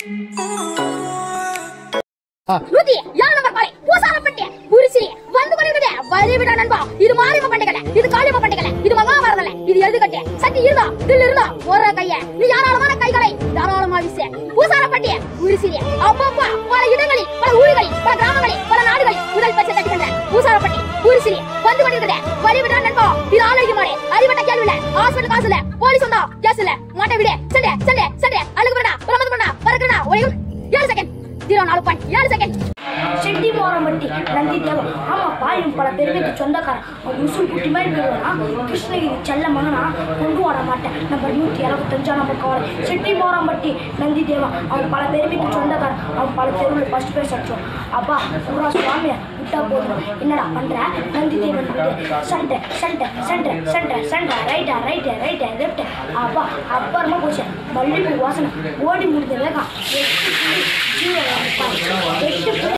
நூத்தி ஏழு நம்பர் பாலை பூசாரப்பட்டி புரிசிரி வந்து கொண்டிருக்குது வழி விட நண்பா இது மாரியம்ம பண்டிகை இது காளியம்ம பண்டிகை இது மகாபாரதல இது எதுக்கட்டே சக்தி இருந்தா தில் இருந்தா ஒரு கைய நீ யாராளமான கைகளை தாராளமா வீசு பூசாரப்பட்டி புரிசிரி அப்பப்பா பல இடங்களில் பல ஊர்களில் பல கிராமங்களில் பல நாடுகளில் முதல் பச்சை தட்டுகின்ற பூசாரப்பட்டி புரிசிரி வந்து கொண்டிருக்குது வழி விட நண்பா இது ஆரோக்கியமான அறிவட்ட கேள்வி இல்ல ஹாஸ்பிட்டல் காசு இல்ல போலீஸ் வந்தா கேஸ் இல்ல மாட்டை விடு சண்டே சண்டே சண்டே அழுகு பண்ணா பிரமது பண்ணா பறக்குறா ஒரே ஏழு செகண்ட் ஜீரோ நாலு பாயிண்ட் ஏழு செகண்ட் செட்டி மோரம்பட்டி நந்தி தேவன் ஆமாப்பா இவன் பல பெருமைக்கு சொந்தக்காரன் அவன் முசுல் குட்டி மாதிரி போடுவானா கிருஷ்ணகிரி செல்ல மகனா கொண்டு வர மாட்டேன் நம்பர் நூற்றி இருபத்தஞ்சா நம்பர் கவலை செட்டி மோரம்பட்டி நந்தி தேவன் அவன் பல பெருமைக்கு சொந்தக்காரன் அவன் பல தெருவில் ஃபர்ஸ்ட் ப்ரைஸ் அடிச்சோம் அப்பா பூரா சுவாமியை விட்டா போதும் என்னடா பண்ற நந்தி தேவன் வீடு சண்டை சண்டை சண்டை சண்டை சண்டை ரைட்டா ரைட்டு ரைட்டு லெஃப்ட் அப்பா அப்புறமா போச்சு மல்லிகைப்பூ வாசனை ஓடி முடிஞ்ச வேகம் எட்டு புள்ளி ஜீரோ எட்டு புள்ளி